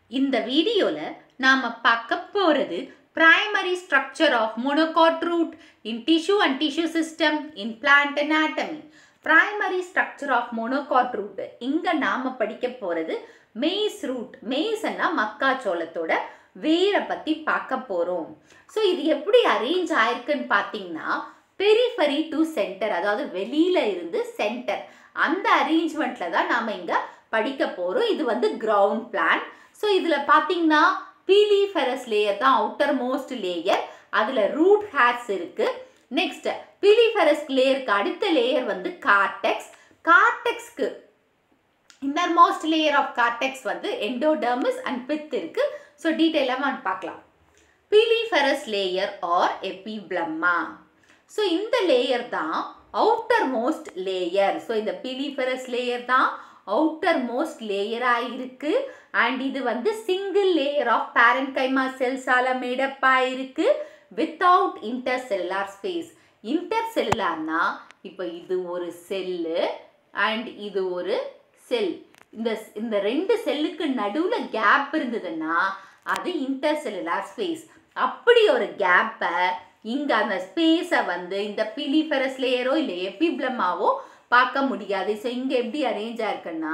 இந்த வீடியோல நாம பார்க்க போறது primary structure of monocot root in tissue and tissue system in plant anatomy primary structure of monocot root இங்க நாம படிக்க போறது மெய்ஸ் ரூட் மெய்ஸ்னா மக்காச்சோளத்தோட வேரை பத்தி பார்க்க போறோம் ஸோ இது எப்படி அரேஞ்ச் ஆயிருக்குன்னு பார்த்தீங்கன்னா பெரிஃபரி டு சென்டர் அதாவது வெளியில இருந்து சென்டர் அந்த அரேஞ்ச்மெண்ட்ல தான் நாம இங்க படிக்க போறோம் இது வந்து கிரவுண்ட் பிளான் ஸோ இதுல பார்த்தீங்கன்னா பீலிஃபெரஸ் லேயர் தான் அவுட்டர் மோஸ்ட் லேயர் அதுல ரூட் ஹேர்ஸ் இருக்கு நெக்ஸ்ட் பீலிஃபெரஸ் லேயருக்கு அடுத்த லேயர் வந்து கார்டெக்ஸ் கார்டெக்ஸ்க்கு inner most layer of cortex வந்து எண்டோடர்மிஸ் அண்ட் பித் இருக்கு ஸோ டீட்டெயிலாக நம்ம பார்க்கலாம் piliferous layer or epiblema so இந்த லேயர் தான் அவுட்டர் மோஸ்ட் லேயர் ஸோ இந்த பீலிஃபெரஸ் லேயர் தான் அவுட்டர் மோஸ்ட் லேயராக இருக்கு அண்ட் இது வந்து சிங்கிள் லேயர் ஆஃப் பேரன்கைமா செல்ஸால மேடப் ஆயிருக்கு without intercellular space inter செல்லுலார்னா இப்போ இது ஒரு செல்லு அண்ட் இது ஒரு செல் இந்த இந்த ரெண்டு செல்லுக்கு நடுவில் கேப் இருந்ததுன்னா அது இன்டர் செல்லுலார் ஸ்பேஸ் அப்படி ஒரு கேப்பை இங்கே அந்த ஸ்பேஸை வந்து இந்த பிலிஃபெரஸ் லேயரோ இல்லை எபிப்ளமாவோ பார்க்க முடியாது ஸோ இங்கே எப்படி அரேஞ்ச் ஆயிருக்குன்னா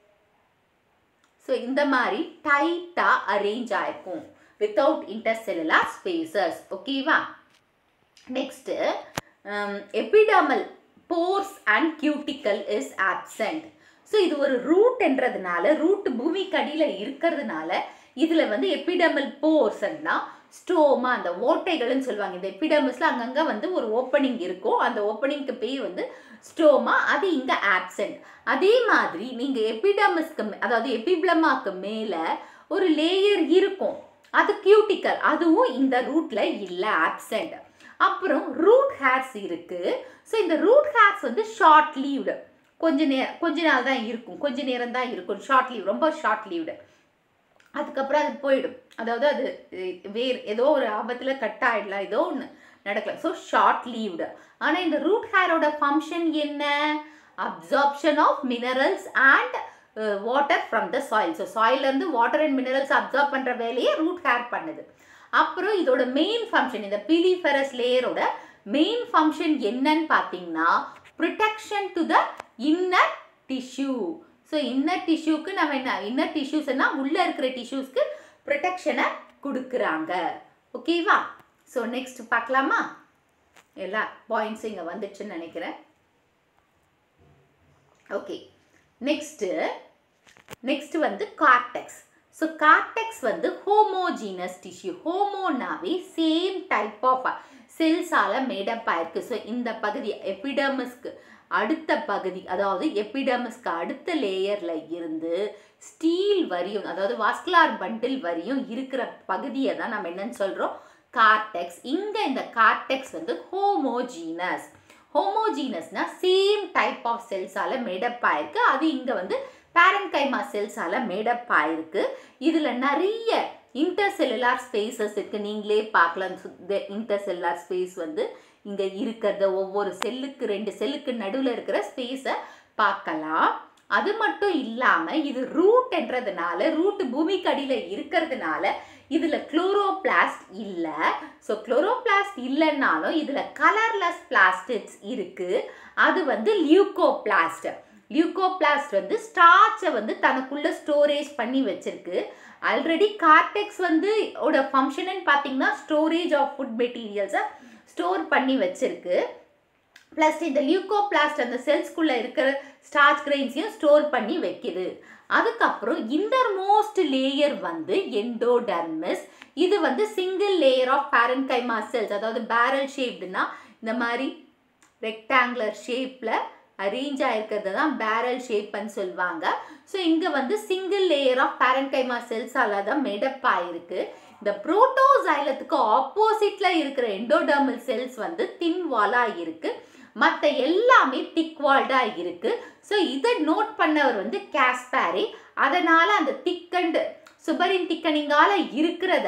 ஸோ இந்த மாதிரி டைட்டாக அரேஞ்ச் ஆயிருக்கும் வித்தவுட் இன்டர்செல்லுலார் ஸ்பேசஸ் ஓகேவா next epidermal pores and cuticle is absent so இது ஒரு ரூட்ன்றதுனால ரூட் பூமிக்கு அடியில் இருக்கிறதுனால இதில் வந்து எபிடமல் போர்ஸ்னா ஸ்டோமா அந்த ஓட்டைகள்னு சொல்லுவாங்க இந்த எபிடமஸில் அங்கங்கே வந்து ஒரு ஓப்பனிங் இருக்கும் அந்த ஓப்பனிங்க்கு பேர் வந்து ஸ்டோமா அது இங்கே ஆப்சென்ட் அதே மாதிரி நீங்கள் எபிடமஸ்க்கு அதாவது எபிப்ளமாக்கு மேலே ஒரு லேயர் இருக்கும் அது கியூட்டிக்கல் அதுவும் இந்த ரூட்டில் இல்லை ஆப்சென்ட் அப்புறம் ரூட் ஹேர்ஸ் இருக்குது ஸோ இந்த ரூட் ஹேர்ஸ் வந்து ஷார்ட் லீவ்டு கொஞ்ச நேரம் கொஞ்ச நாள் தான் இருக்கும் கொஞ்ச நேரம் தான் இருக்கும் ஷார்ட் லீவ் ரொம்ப ஷார்ட் லீவ்டு அதுக்கப்புறம் அது போயிடும் அதாவது அது வேறு ஏதோ ஒரு ஆபத்தில் கட் ஆகிடலாம் ஏதோ ஒன்று நடக்கலாம் ஸோ ஷார்ட் லீவ்டு ஆனால் இந்த ரூட் ஹேரோட ஃபங்க்ஷன் என்ன absorption of minerals and water from the soil so சாயிலேருந்து வாட்டர் அண்ட் மினரல்ஸ் அப்சார்ப் பண்ணுற வேலையை ரூட் ஹேர் பண்ணுது அப்புறம் இதோட மெயின் ஃபங்க்ஷன் இந்த பிலிஃபெரஸ் லேயரோட மெயின் ஃபங்க்ஷன் என்னன்னு பார்த்தீங்கன்னா protection to the inner tissue so inner டிஷ்யூக்கு நம்ம என்ன இன்னர் டிஷ்யூஸ்னா உள்ளே இருக்கிற டிஷ்யூஸ்க்கு ப்ரொடெக்ஷனை கொடுக்குறாங்க ஓகேவா ஸோ நெக்ஸ்ட் பார்க்கலாமா எல்லா பாயிண்ட்ஸும் இங்கே வந்துடுச்சுன்னு நினைக்கிறேன் ஓகே நெக்ஸ்ட்டு நெக்ஸ்ட் வந்து கார்டெக்ஸ் ஸோ கார்டெக்ஸ் வந்து ஹோமோஜீனஸ் டிஷ்யூ ஹோமோனாவே சேம் டைப் ஆஃப் செல்ஸால் மேடப் ஆயிருக்கு ஸோ இந்த பகுதி எபிடமஸ்க்கு அடுத்த பகுதி அதாவது எபிடமஸ்க்கு அடுத்த லேயரில் இருந்து ஸ்டீல் வரியும் அதாவது வாஸ்குலார் பண்டில் வரியும் இருக்கிற பகுதியை தான் நம்ம என்னன்னு சொல்கிறோம் கார்டெக்ஸ் இங்கே இந்த கார்டெக்ஸ் வந்து ஹோமோஜீனஸ் ஹோமோஜீனஸ்னா சேம் டைப் ஆஃப் செல்ஸால் மேடப் ஆயிருக்கு அது இங்கே வந்து பேரன்கைமா செல்ஸால் மேடப் ஆயிருக்கு இதில் நிறைய இன்டர்செல்லுலார் ஸ்பேசஸ் இருக்குது நீங்களே பார்க்கலாம் இன்டர்செல்லுலார் ஸ்பேஸ் வந்து இங்கே இருக்கிறத ஒவ்வொரு செல்லுக்கு ரெண்டு செல்லுக்கு நடுவில் இருக்கிற ஸ்பேஸை பார்க்கலாம் அது மட்டும் இல்லாமல் இது ரூட்ன்றதுனால ரூட் பூமிக்கு அடியில் இருக்கிறதுனால இதில் குளோரோபிளாஸ்ட் இல்லை ஸோ குளோரோபிளாஸ்ட் இல்லைன்னாலும் இதில் கலர்லெஸ் பிளாஸ்டிக்ஸ் இருக்குது அது வந்து லியூகோபிளாஸ்ட் லியூகோபிளாஸ்ட் வந்து ஸ்டார்ச்சை வந்து தனக்குள்ளே ஸ்டோரேஜ் பண்ணி வச்சிருக்கு ஆல்ரெடி கார்டெக்ஸ் வந்து ஓட ஃபங்க்ஷன் பார்த்தீங்கன்னா ஸ்டோரேஜ் ஆஃப் ஃபுட் மெட்டீரியல்ஸை ஸ்டோர் பண்ணி வச்சிருக்கு ப்ளஸ் இந்த லியூகோபிளாஸ்ட் அந்த செல்ஸ்குள்ளே இருக்கிற ஸ்டார்ச் கிரெயின்ஸையும் ஸ்டோர் பண்ணி வைக்குது அதுக்கப்புறம் இன்னர் மோஸ்ட் லேயர் வந்து எண்டோடர்மிஸ் இது வந்து single layer of parenchyma cells அதாவது பேரல் ஷேப்டுனா இந்த மாதிரி ரெக்டாங்குலர் ஷேப்பில் அரேஞ்ச் ஆயிருக்கிறது தான் பேரல் ஷேப்னு சொல்லுவாங்க ஸோ இங்கே வந்து சிங்கிள் லேயர் ஆஃப் பேரன்கைமா செல்ஸால் தான் மேடப் ஆயிருக்கு இந்த புரோட்டோசைலத்துக்கு ஆப்போசிட்டில் இருக்கிற எண்டோடர்மல் செல்ஸ் வந்து தின் வாலாக இருக்குது மற்ற எல்லாமே திக் வால்டாக இருக்குது ஸோ இதை நோட் பண்ணவர் வந்து கேஸ்பாரி அதனால் அந்த திக்கண்டு சுபரின் திக்கனிங்கால் இருக்கிறத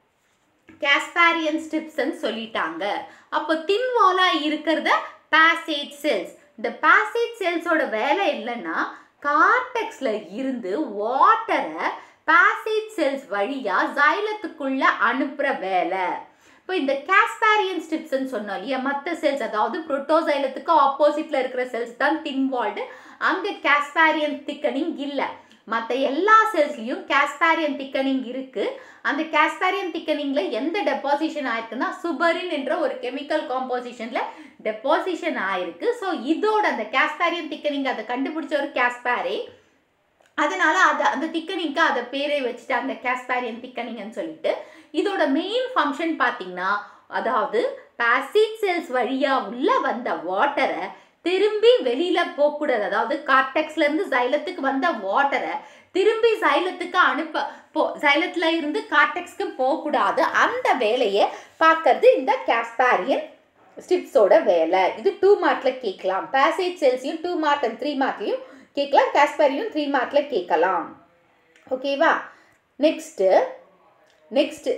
கேஸ்பாரியன் ஸ்டிப்ஸ்ன்னு சொல்லிட்டாங்க அப்போ தின் வாலாக இருக்கிறத பேசேஜ் செல்ஸ் இந்த பேசேஜ் செல்ஸோட வேலை இல்லைன்னா கார்டெக்ஸில் இருந்து வாட்டரை பேசேஜ் செல்ஸ் வழியா ஜைலத்துக்குள்ள அனுப்புற வேலை இப்போ இந்த காஸ்பாரியன் ஸ்ட்ரிப்ஸ்ன்னு சொன்னோம் இல்லையா மற்ற செல்ஸ் அதாவது புரோட்டோசைலத்துக்கு ஆப்போசிட்ல இருக்கிற செல்ஸ் தான் தின்வால்டு அங்கே காஸ்பாரியன் திக்கனிங் இல்லை மற்ற எல்லா செல்ஸ்லையும் காஸ்பாரியன் திக்கனிங் இருக்கு அந்த காஸ்பாரியன் திக்கனிங்ல எந்த டெபாசிஷன் ஆயிருக்குன்னா சுபரின் என்ற ஒரு கெமிக்கல் காம்போசிஷன்ல டெபாசிஷன் ஆயிருக்கு ஸோ இதோட அந்த காஸ்பாரியன் திக்கனிங் அதை கண்டுபிடிச்ச ஒரு காஸ்பாரே அதனால அதை அந்த திக்கனிங்க்கு அதை பேரை வச்சுட்டாங்க காஸ்பாரியன் திக்கனிங்னு சொல்லிட்டு இதோட மெயின் ஃபங்க்ஷன் பார்த்தீங்கன்னா அதாவது பாசிட் செல்ஸ் வழியா உள்ள வந்த வாட்டரை திரும்பி வெளியில போகக்கூடாது அதாவது கார்டெக்ஸ்ல இருந்து சைலத்துக்கு வந்த வாட்டரை திரும்பி சைலத்துக்கு அனுப்ப போ சைலத்துல இருந்து கார்டெக்ஸ்க்கு போகக்கூடாது அந்த வேலையை பார்க்கறது இந்த காஸ்பாரியன் ஸ்டிப்ஸோட வேலை இது டூ மார்க்ல கேட்கலாம் பேசேஜ் செல்ஸையும் டூ மார்க் அண்ட் த்ரீ மார்க்லையும் கேட்கலாம் காஸ்பாரியும் த்ரீ மார்க்ல கேட்கலாம் ஓகேவா next next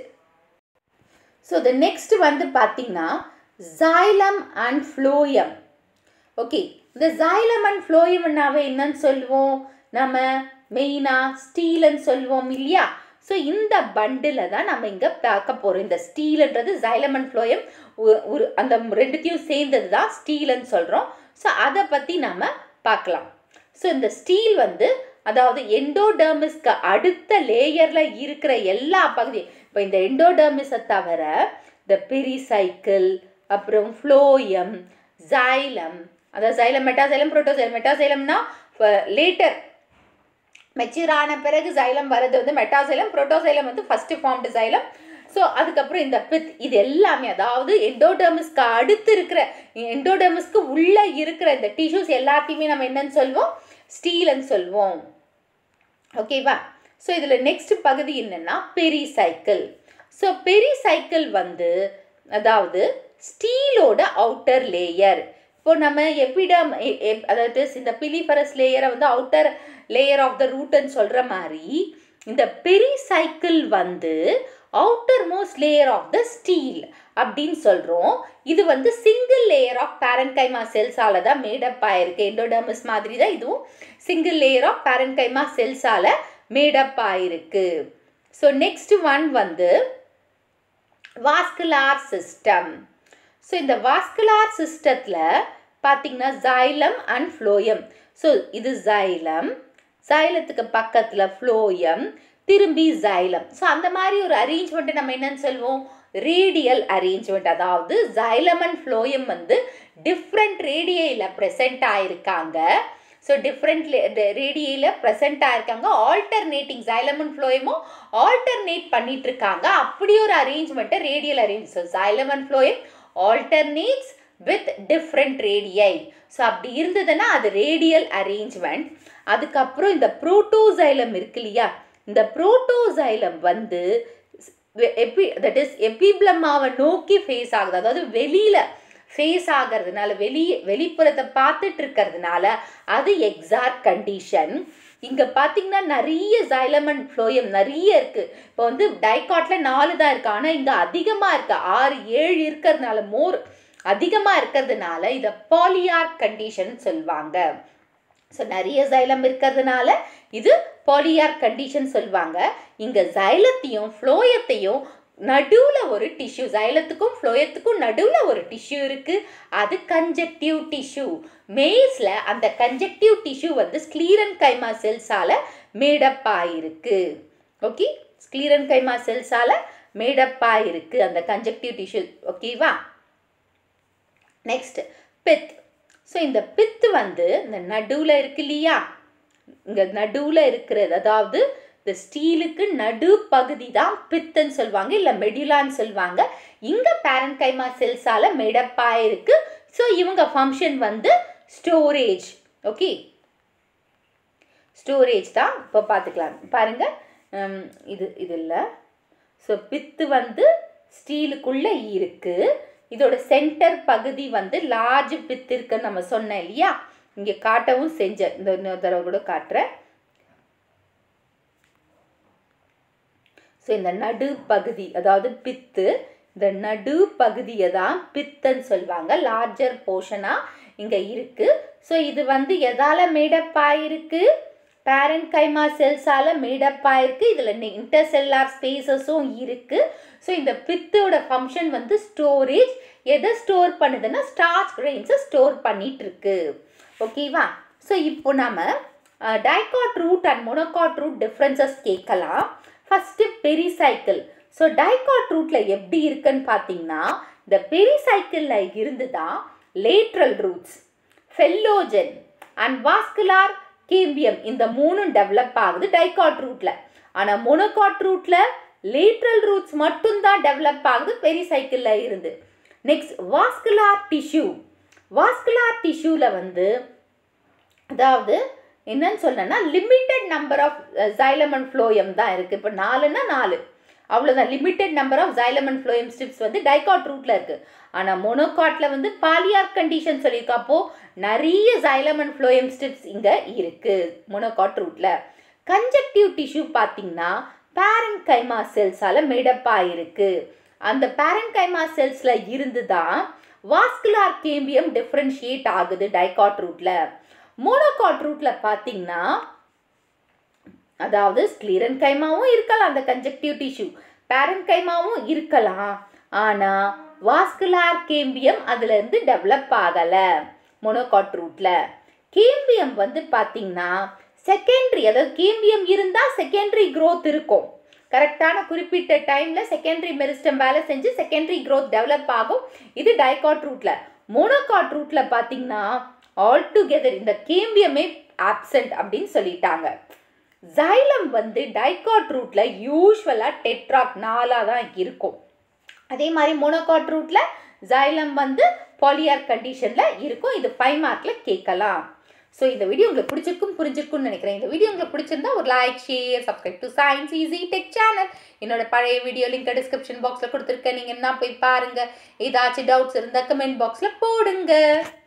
so the next வந்து பார்த்தீங்கன்னா ஜைலம் அண்ட் ஃப்ளோயம் ஓகே இந்த ஜைலம் அண்ட் ஃப்ளோயம்னாவே என்னன்னு சொல்லுவோம் நம்ம மெயினாக ஸ்டீல்னு சொல்லுவோம் இல்லையா ஸோ இந்த பண்டில் தான் நம்ம இங்கே பார்க்க போகிறோம் இந்த ஸ்டீல்ன்றது ஜைலம் அண்ட் ஃப்ளோயம் ஒரு அந்த ரெண்டுத்தையும் சேர்ந்தது தான் ஸ்டீல்னு சொல்கிறோம் ஸோ அதை பற்றி நம்ம பார்க்கலாம் ஸோ இந்த ஸ்டீல் வந்து அதாவது எண்டோடர்மிஸ்க்கு அடுத்த லேயரில் இருக்கிற எல்லா பகுதியும் இப்போ இந்த எண்டோடர்மிஸை தவிர இந்த பெரிசைக்கிள் அப்புறம் ஃப்ளோயம் ஜைலம் அதாவது ஜைலம் மெட்டாசைலம் புரோட்டோசைலம் மெட்டாசைலம்னா லேட்டர் மெச்சூர் ஆன பிறகு ஜைலம் வர்றது வந்து மெட்டாசைலம் புரோட்டோசைலம் வந்து ஃபர்ஸ்ட் ஃபார்ம்டு ஜைலம் ஸோ அதுக்கப்புறம் இந்த பித் இது எல்லாமே அதாவது எண்டோடர்மிஸ்க்கு அடுத்து இருக்கிற எண்டோடர்மிஸ்க்கு உள்ளே இருக்கிற இந்த டிஷ்யூஸ் எல்லாத்தையுமே நம்ம என்னன்னு சொல்வோம் ஸ்டீல்னு சொல்வோம் ஓகேவா ஸோ இதில் நெக்ஸ்ட் பகுதி என்னென்னா பெரிசைக்கிள் ஸோ பெரிசைக்கிள் வந்து அதாவது ஸ்டீலோட அவுட்டர் லேயர் இப்போ நம்ம எப்பிடம் அதாவது இந்த பிலிஃபரஸ் லேயரை வந்து அவுட்டர் லேயர் ஆஃப் த ரூட்னு சொல்கிற மாதிரி இந்த பெரிசைக்கிள் வந்து outer most layer of the stele அப்படின்னு சொல்கிறோம் இது வந்து சிங்கிள் லேயர் ஆஃப் பேரன்கைமா செல்ஸால தான் மேடப் ஆயிருக்கு எண்டோடர்மஸ் மாதிரி தான் இதுவும் சிங்கிள் லேயர் ஆஃப் பேரன்கைமா செல்ஸால மேடப் ஆயிருக்கு ஸோ நெக்ஸ்ட் ஒன் வந்து வாஸ்குலார் சிஸ்டம் ஸோ இந்த வாஸ்குலார் சிஸ்டத்தில் பார்த்தீங்கன்னா ஜைலம் அண்ட் ஃப்ளோயம் ஸோ இது ஜைலம் ஜைலத்துக்கு பக்கத்தில் ஃப்ளோயம் திரும்பி ஜைலம் ஸோ அந்த மாதிரி ஒரு அரேஞ்ச்மெண்ட்டை நம்ம என்னன்னு சொல்லுவோம் ரேடியல் அரேஞ்ச்மெண்ட் அதாவது ஜைலம் அண்ட் ஃப்ளோயம் வந்து டிஃப்ரெண்ட் ரேடியையில் ப்ரெசென்ட் ஆயிருக்காங்க ஸோ டிஃப்ரெண்ட் ரேடியையில் ப்ரெசென்ட் ஆயிருக்காங்க ஆல்டர்னேட்டிங் ஜைலம் அண்ட் ஃப்ளோயமும் ஆல்டர்னேட் பண்ணிட்டு இருக்காங்க அப்படி ஒரு அரேஞ்ச்மெண்ட்டை radial arrange so xylem and phloem alternates with different radii so அப்படி இருந்ததுன்னா அது ரேடியல் அரேஞ்ச்மெண்ட் அதுக்கப்புறம் இந்த புரோட்டோசைலம் இருக்கு இல்லையா இந்த புரோட்டோசைலம் வந்து எபி தட் இஸ் எபிப்ளமாவை நோக்கி ஃபேஸ் ஆகுது அதாவது வெளியில் ஃபேஸ் ஆகிறதுனால வெளியே வெளிப்புறத்தை பார்த்துட்டு இருக்கிறதுனால அது எக்ஸாக்ட் கண்டிஷன் இங்கே பார்த்தீங்கன்னா நிறைய ஜைலமன் ஃப்ளோயம் நிறைய இருக்குது இப்போ வந்து டைகாட்டில் நாலு தான் இருக்குது ஆனால் இங்கே அதிகமாக இருக்குது ஆறு ஏழு இருக்கிறதுனால மோர் அதிகமாக இருக்கிறதுனால இதை பாலியார் கண்டிஷன் சொல்லுவாங்க ஸோ நிறைய ஜைலம் இருக்கிறதுனால இது பாலியார் கண்டிஷன் சொல்லுவாங்க இங்கே ஜைலத்தையும் ஃப்ளோயத்தையும் நடுவில் ஒரு டிஷ்யூ ஜைலத்துக்கும் ஃப்ளோயத்துக்கும் நடுவில் ஒரு டிஷ்யூ இருக்குது அது கன்ஜெக்டிவ் டிஷ்யூ மேல்ஸில் அந்த கன்ஜெக்டிவ் டிஷ்யூ வந்து ஸ்க்ளீரன் கைமா செல்ஸால் மேடப் ஆயிருக்கு ஓகே ஸ்க்ளீரன் கைமா செல்ஸால் மேடப் ஆயிருக்கு அந்த கன்ஜெக்டிவ் டிஷ்யூ ஓகேவா நெக்ஸ்ட் பித் ஸோ இந்த பித்து வந்து இந்த நடுவில் இருக்கு இல்லையா இங்கே நடுவில் இருக்கிறது அதாவது இந்த ஸ்டீலுக்கு நடு பகுதி தான் பித்துன்னு சொல்லுவாங்க இல்லை மெடிலான்னு சொல்லுவாங்க இங்கே பேரன்கைமா செல்ஸால் மெடப்பாயிருக்கு ஸோ இவங்க ஃபங்க்ஷன் வந்து ஸ்டோரேஜ் ஓகே ஸ்டோரேஜ் தான் இப்போ பார்த்துக்கலாம் பாருங்கள் இது இது இல்லை ஸோ பித்து வந்து ஸ்டீலுக்குள்ளே இருக்குது இதோட சென்டர் பகுதி வந்து லார்ஜ் பித்து இருக்குன்னு நம்ம சொன்னேன் இல்லையா இங்கே காட்டவும் செஞ்சேன் இந்த இன்னொரு தடவை கூட காட்டுறேன் ஸோ இந்த நடு பகுதி அதாவது பித்து இந்த நடு பகுதியை தான் பித்துன்னு சொல்லுவாங்க லார்ஜர் போர்ஷனாக இங்கே இருக்குது ஸோ இது வந்து எதால் மேடப் ஆயிருக்கு பேரண்ட் கைமா செல்ஸால் மேடப் ஆயிருக்கு இதில் இன்டர்செல்லார் ஸ்பேசஸும் இருக்குது ஸோ இந்த பித்தோட ஃபங்க்ஷன் வந்து ஸ்டோரேஜ் எதை ஸ்டோர் பண்ணுதுன்னா ஸ்டார்ச் கிரெயின்ஸை ஸ்டோர் பண்ணிட்டு இருக்கு ஓகேவா ஸோ இப்போ நம்ம dicot root and monocot root differences கேட்கலாம் ஃபஸ்ட்டு பெரிசைக்கிள் ஸோ டைகாட் ரூட்டில் எப்படி இருக்குன்னு பார்த்தீங்கன்னா இந்த பெரிசைக்கிளில் இருந்து தான் lateral roots phellogen and vascular cambium இந்த மூணும் டெவலப் ஆகுது டைகாட் ரூட்டில் ஆனால் மொனோகாட் ரூட்டில் லேட்ரல் ரூட்ஸ் மட்டும்தான் டெவலப் ஆகுது பெரிசைக்கிளில் இருந்து நெக்ஸ்ட் வாஸ்குலார் டிஷ்யூ வாஸ்குலார் டிஷ்யூவில் வந்து அதாவது என்னன்னு சொல்லணும்னா limited number of xylem and phloem தான் இருக்குது இப்போ நாலுன்னா நாலு அவ்வளோதான் limited number of xylem and phloem strips வந்து டைகாட் ரூட்டில் இருக்குது ஆனால் மொனோகாட்டில் வந்து பாலியார் கண்டிஷன் சொல்லியிருக்கா அப்போ நிறைய ஜைலம் அண்ட் ஃப்ளோயம் ஸ்ட்ரிப்ஸ் இங்கே இருக்குது மொனோகாட் ரூட்டில் கன்ஜக்டிவ் டிஷ்யூ பார்த்தீங்கன்னா பேரண்ட் கைமா செல்ஸால் மேடப் ஆகிருக்கு அந்த பேரண்ட் கைமா செல்ஸில் இருந்து தான் வாஸ்குலார் கேம்பியம் டிஃப்ரென்ஷியேட் ஆகுது டைகாட் ரூட்டில் மோனோகாட் ரூட்டில் பார்த்தீங்கன்னா அதாவது ஸ்க்ளீரன் கைமாவும் இருக்கலாம் அந்த கன்ஜக்டிவ் டிஷ்யூ பேரண்ட் கைமாவும் இருக்கலாம் ஆனால் வாஸ்குலார் கேம்பியம் அதுலேருந்து டெவலப் ஆகலை மொனோகாட் ரூட்டில் கேம்பியம் வந்து பார்த்தீங்கன்னா செகண்டரி அதாவது கேம்பியம் இருந்தால் செகண்டரி growth இருக்கும் கரெக்டான குறிப்பிட்ட டைமில் செகண்டரி மெரிஸ்டம் வேலை செஞ்சு செகண்டரி growth டெவலப் ஆகும் இது டைகாட் ரூட்டில் மோனோகாட் ரூட்டில் பார்த்தீங்கன்னா ஆல் டுகெதர் இந்த கேம்பியமே ஆப்சண்ட் அப்படின்னு சொல்லிட்டாங்க ஜைலம் வந்து டைகாட் ரூட்டில் யூஸ்வலாக டெட்ராக் நாலாக தான் இருக்கும் அதே மாதிரி மோனோகாட் ரூட்டில் ஜைலம் வந்து பாலியார் கண்டிஷனில் இருக்கும் இது ஃபைவ் மார்க்கில் கேட்கலாம் ஸோ இந்த வீடியோ உங்களுக்கு பிடிச்சிருக்கும் புரிஞ்சிருக்கும்னு நினைக்கிறேன் இந்த வீடியோ உங்களுக்கு பிடிச்சிருந்தா ஒரு like share subscribe to science easy tech channel என்னோட பழைய வீடியோ லிங்க் டிஸ்கிரிப்ஷன் பாக்ஸில் கொடுத்துருக்கேன் நீங்கள் என்ன போய் பாருங்கள் ஏதாச்சும் டவுட்ஸ் இருந்தால் கமெண்ட் பாக்ஸில் போடுங்க